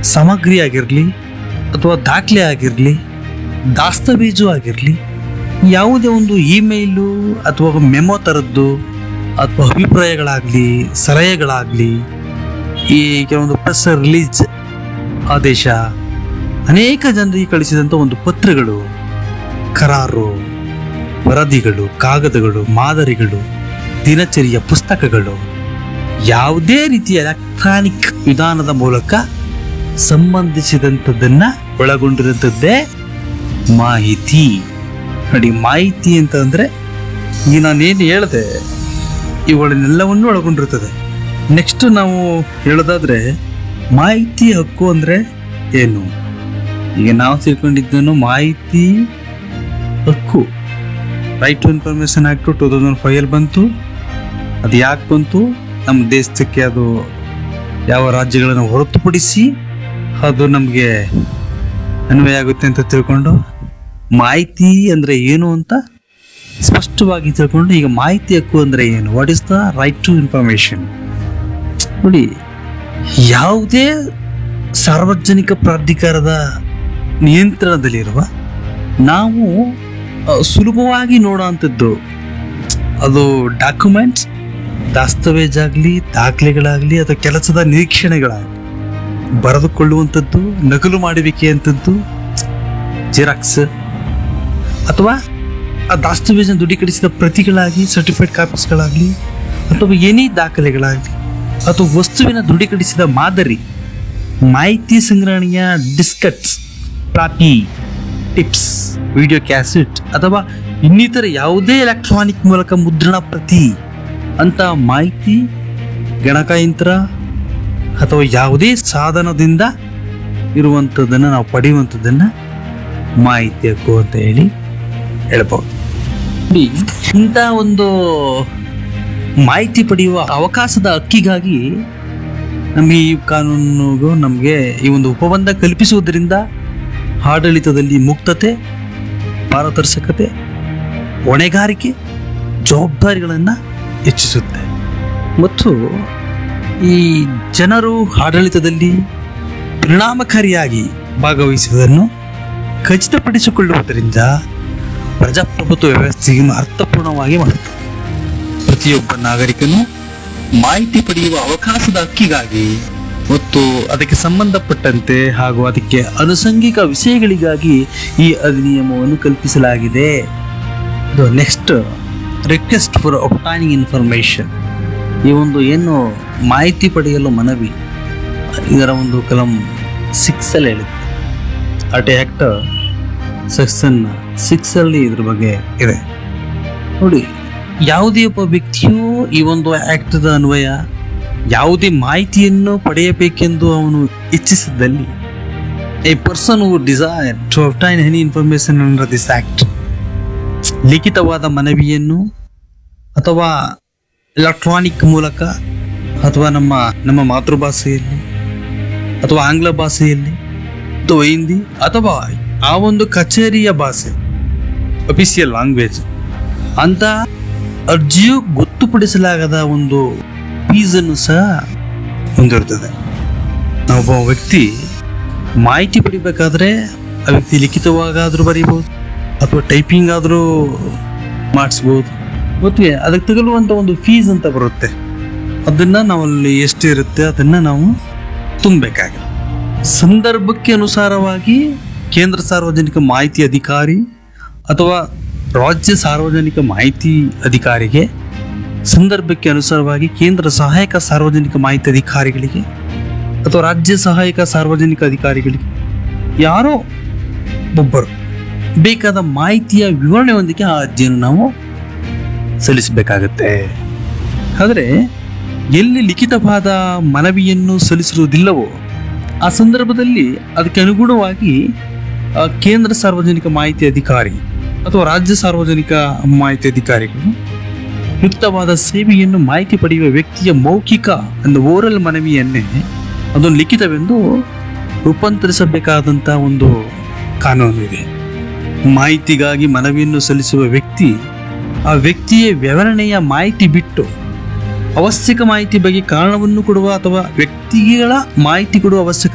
ಸಾಮಗ್ರಿ ಆಗಿರಲಿ ಅಥವಾ ದಾಖಲೆ ಆಗಿರಲಿ ದಾಸ್ತಾವೇಜು ಆಗಿರಲಿ ಯಾವುದೇ ಒಂದು ಇಮೇಲು ಅಥವಾ ಮೆಮೊ ಥರದ್ದು ಅಥವಾ ಅಭಿಪ್ರಾಯಗಳಾಗಲಿ ಸಲಹೆಗಳಾಗಲಿ ಈ ಕೆಲವೊಂದು ಪ್ರೆಸ್ ರಿಲೀಸ್ ಆದೇಶ ಅನೇಕ ಜನರಿಗೆ ಕಳಿಸಿದಂಥ ಒಂದು ಪತ್ರಗಳು ಕರಾರು ವರದಿಗಳು ಕಾಗದಗಳು ಮಾದರಿಗಳು ದಿನಚರಿಯ ಪುಸ್ತಕಗಳು ಯಾವುದೇ ರೀತಿಯ ಎಲೆಕ್ಟ್ರಾನಿಕ್ ವಿಧಾನದ ಮೂಲಕ ಸಂಬಂಧಿಸಿದಂಥದ್ದನ್ನ ಒಳಗೊಂಡಿರುವಂಥದ್ದೇ ಮಾಹಿತಿ ನೋಡಿ ಮಾಹಿತಿ ಅಂತಂದ್ರೆ ಈಗ ನಾನೇನು ಹೇಳಿದೆ ಇವುಗಳನ್ನೆಲ್ಲವನ್ನು ಒಳಗೊಂಡಿರುತ್ತದೆ ನೆಕ್ಸ್ಟ್ ನಾವು ಹೇಳೋದಾದ್ರೆ ಮಾಹಿತಿ ಹಕ್ಕು ಅಂದ್ರೆ ಏನು ಈಗ ನಾವು ತಿಳ್ಕೊಂಡಿದ್ದೇನು ಮಾಹಿತಿ ಹಕ್ಕು right to information act two thousand five ಬಂತು ಅದು ಯಾಕೆ ಬಂತು ನಮ್ಮ ದೇಶಕ್ಕೆ ಅದು ಯಾವ ರಾಜ್ಯಗಳನ್ನು ಹೊರತುಪಡಿಸಿ ಅದು ನಮಗೆ ಅನ್ವಯ ಆಗುತ್ತೆ ಅಂತ ತಿಳ್ಕೊಂಡು ಮಾಹಿತಿ ಅಂದರೆ ಏನು ಅಂತ ಸ್ಪಷ್ಟವಾಗಿ ತಿಳ್ಕೊಂಡು ಈಗ ಮಾಹಿತಿ ಹಕ್ಕು ಅಂದರೆ ಏನು what is the right to information ನೋಡಿ ಯಾವುದೇ ಸಾರ್ವಜನಿಕ ಪ್ರಾಧಿಕಾರದ ನಿಯಂತ್ರಣದಲ್ಲಿರುವ ನಾವು ಆ, ಸುಲಭವಾಗಿ ನೋಡೋವಂಥದ್ದು ಅದು ಡಾಕ್ಯುಮೆಂಟ್ಸ್ ದಾಸ್ತಾವೇಜ್ ಆಗಲಿ ದಾಖಲೆಗಳಾಗಲಿ ಅಥವಾ ಕೆಲಸದ ನಿರೀಕ್ಷಣೆಗಳಾಗಲಿ ಬರೆದುಕೊಳ್ಳುವಂಥದ್ದು ನಕಲು ಮಾಡುವಿಕೆ ಅಂಥದ್ದು ಜೆರಾಕ್ಸ್ ಅಥವಾ ಆ ದಾಸ್ತಾವೇಜನ್ನು ದೃಢೀಕರಿಸಿದ ಪ್ರತಿಗಳಾಗಿ ಸರ್ಟಿಫೈಡ್ ಕಾಪೀಸ್ಗಳಾಗಲಿ ಅಥವಾ ಏನೇ ದಾಖಲೆಗಳಾಗಲಿ ಅಥವಾ ವಸ್ತುವಿನ ದೃಢೀಕರಿಸಿದ ಮಾದರಿ ಮಾಹಿತಿ ಸಂಗ್ರಹಣೆಯ ಡಿಸ್ಕಟ್ಸ್ ಪ್ರಾಪಿ ಟಿಪ್ಸ್ ವಿಡಿಯೋ ಕ್ಯಾಸೆಟ್ ಅಥವಾ ಇನ್ನಿತರ ಯಾವುದೇ ಎಲೆಕ್ಟ್ರಾನಿಕ್ ಮೂಲಕ ಮುದ್ರಣ ಪ್ರತಿ ಅಂತ ಮಾಹಿತಿ ಗಣಕಯಂತ್ರ ಅಥವಾ ಯಾವುದೇ ಸಾಧನದಿಂದ ಇರುವಂಥದ್ದನ್ನು ನಾವು ಪಡೆಯುವಂಥದ್ದನ್ನು ಮಾಹಿತಿ ಹಕ್ಕು ಅಂತ ಹೇಳಿ ಹೇಳ್ಬೋದು ನೋಡಿ ಇಂಥ ಒಂದು ಮಾಹಿತಿ ಪಡೆಯುವ ಅವಕಾಶದ ಹಕ್ಕಿಗಾಗಿ ನಮಗೆ ಈ ಕಾನೂನಿಗೂ ನಮಗೆ ಈ ಒಂದು ಉಪಬಂಧ ಕಲ್ಪಿಸುವುದರಿಂದ ಆಡಳಿತದಲ್ಲಿ ಮುಕ್ತತೆ ಪಾರದರ್ಶಕತೆ ಹೊಣೆಗಾರಿಕೆ ಜವಾಬ್ದಾರಿಗಳನ್ನು ಹೆಚ್ಚಿಸುತ್ತೆ ಮತ್ತು ಈ ಜನರು ಆಡಳಿತದಲ್ಲಿ ಪರಿಣಾಮಕಾರಿಯಾಗಿ ಭಾಗವಹಿಸುವುದನ್ನು ಖಚಿತಪಡಿಸಿಕೊಳ್ಳುವುದರಿಂದ ಪ್ರಜಾಪ್ರಭುತ್ವ ವ್ಯವಸ್ಥೆಯನ್ನು ಅರ್ಥಪೂರ್ಣವಾಗಿ ಮಾಡುತ್ತದೆ ಪ್ರತಿಯೊಬ್ಬ ನಾಗರಿಕನು ಮಾಹಿತಿ ಪಡೆಯುವ ಅವಕಾಶದ ಹಕ್ಕಿಗಾಗಿ ಮತ್ತು ಅದಕ್ಕೆ ಸಂಬಂಧಪಟ್ಟಂತೆ ಹಾಗೂ ಅದಕ್ಕೆ ಅನುಸಂಗಿಕ ವಿಷಯಗಳಿಗಾಗಿ ಈ ಅಧಿನಿಯಮವನ್ನು ಕಲ್ಪಿಸಲಾಗಿದೆ ಇದು next request for obtaining information ಈ ಒಂದು ಏನು ಮಾಹಿತಿ ಪಡೆಯಲು ಮನವಿ ಇದರ ಒಂದು ಕಲಂ ಸಿಕ್ಸ್ ಅಲ್ಲಿ ಹೇಳುತ್ತೆ ಆರ್ಟ್ ಆ್ಯಕ್ಟ್ ಸೆಕ್ಷನ್ ಸಿಕ್ಸ್ ಅಲ್ಲಿ ಇದ್ರ ಬಗ್ಗೆ ಇದೆ ನೋಡಿ ಯಾವುದೇ ಒಬ್ಬ ವ್ಯಕ್ತಿಯು ಈ ಒಂದು ಆಕ್ಟದ ಅನ್ವಯ ಯಾವುದೇ ಮಾಹಿತಿಯನ್ನು ಪಡೆಯಬೇಕೆಂದು ಅವನು ಇಚ್ಛಿಸಿದಲ್ಲಿ a person who desire to obtain any information under this act ಲಿಖಿತವಾದ ಮನವಿಯನ್ನು ಅಥವಾ ಎಲೆಕ್ಟ್ರಾನಿಕ್ ಮೂಲಕ ಅಥವಾ ನಮ್ಮ ನಮ್ಮ ಮಾತೃಭಾಷೆಯಲ್ಲಿ ಅಥವಾ ಆಂಗ್ಲ ಭಾಷೆಯಲ್ಲಿ ಅಥವಾ ಹಿಂದಿ ಅಥವಾ ಆ ಒಂದು ಕಚೇರಿಯ ಭಾಷೆ ಅಫಿಷಿಯಲ್ ಲ್ಯಾಂಗ್ವೇಜ್ ಅಂತ ಅರ್ಜಿಯು ಗೊತ್ತುಪಡಿಸಲಾಗದ ಒಂದು ಫೀಸನ್ನು ಸಹ ಹೊಂದಿರುತ್ತದೆ ನಾವೊಬ್ಬ ವ್ಯಕ್ತಿ ಮಾಹಿತಿ ಪಡಿಬೇಕಾದ್ರೆ ಆ ವ್ಯಕ್ತಿ ಲಿಖಿತವಾಗಾದರೂ ಬರೀಬೋದು ಅಥವಾ ಟೈಪಿಂಗ್ ಆದರೂ ಮಾಡಿಸ್ಬೋದು ಮತ್ತು ಅದಕ್ಕೆ ತಗಲುವಂಥ ಒಂದು ಫೀಸ್ ಅಂತ ಬರುತ್ತೆ ಅದನ್ನು ನಾವಲ್ಲಿ ಎಷ್ಟು ಇರುತ್ತೆ ಅದನ್ನು ನಾವು ತುಂಬಬೇಕಾಗಿದೆ ಸಂದರ್ಭಕ್ಕೆ ಅನುಸಾರವಾಗಿ ಕೇಂದ್ರ ಸಾರ್ವಜನಿಕ ಮಾಹಿತಿ ಅಧಿಕಾರಿ ಅಥವಾ ರಾಜ್ಯ ಸಾರ್ವಜನಿಕ ಮಾಹಿತಿ ಅಧಿಕಾರಿಗೆ ಸಂದರ್ಭಕ್ಕೆ ಅನುಸಾರವಾಗಿ ಕೇಂದ್ರ ಸಹಾಯಕ ಸಾರ್ವಜನಿಕ ಮಾಹಿತಿ ಅಧಿಕಾರಿಗಳಿಗೆ ಅಥವಾ ರಾಜ್ಯ ಸಹಾಯಕ ಸಾರ್ವಜನಿಕ ಅಧಿಕಾರಿಗಳಿಗೆ ಯಾರೋ ಒಬ್ಬರು ಬೇಕಾದ ಮಾಹಿತಿಯ ವಿವರಣೆಯೊಂದಿಗೆ ಆ ಅರ್ಜಿಯನ್ನು ನಾವು ಸಲ್ಲಿಸಬೇಕಾಗತ್ತೆ ಆದರೆ ಎಲ್ಲಿ ಲಿಖಿತವಾದ ಮನವಿಯನ್ನು ಸಲ್ಲಿಸಿರುವುದಿಲ್ಲವೋ ಆ ಸಂದರ್ಭದಲ್ಲಿ ಅದಕ್ಕೆ ಅನುಗುಣವಾಗಿ ಆ, ಕೇಂದ್ರ ಸಾರ್ವಜನಿಕ ಮಾಹಿತಿ ಅಧಿಕಾರಿ ಅಥವಾ ರಾಜ್ಯ ಸಾರ್ವಜನಿಕ ಮಾಹಿತಿ ಅಧಿಕಾರಿಗಳು ಯುಕ್ತವಾದ ಸೇವೆಯನ್ನು ಮಾಹಿತಿ ಪಡೆಯುವ ವ್ಯಕ್ತಿಯ ಮೌಖಿಕ ಒಂದು ಓರಲ್ ಮನವಿಯನ್ನೇ ಅದೊಂದು ಲಿಖಿತವೆಂದು ರೂಪಾಂತರಿಸಬೇಕಾದಂಥ ಒಂದು ಕಾನೂನು ಇದೆ ಮಾಹಿತಿಗಾಗಿ ಮನವಿಯನ್ನು ಸಲ್ಲಿಸುವ ವ್ಯಕ್ತಿ ಆ ವ್ಯಕ್ತಿಯ ವಿವರಣೆಯ ಮಾಹಿತಿ ಬಿಟ್ಟು ಅವಶ್ಯಕ ಮಾಹಿತಿ ಬಗ್ಗೆ ಕಾರಣವನ್ನು ಕೊಡುವ ಅಥವಾ ವ್ಯಕ್ತಿಗಳ ಮಾಹಿತಿ ಕೊಡುವ ಅವಶ್ಯಕ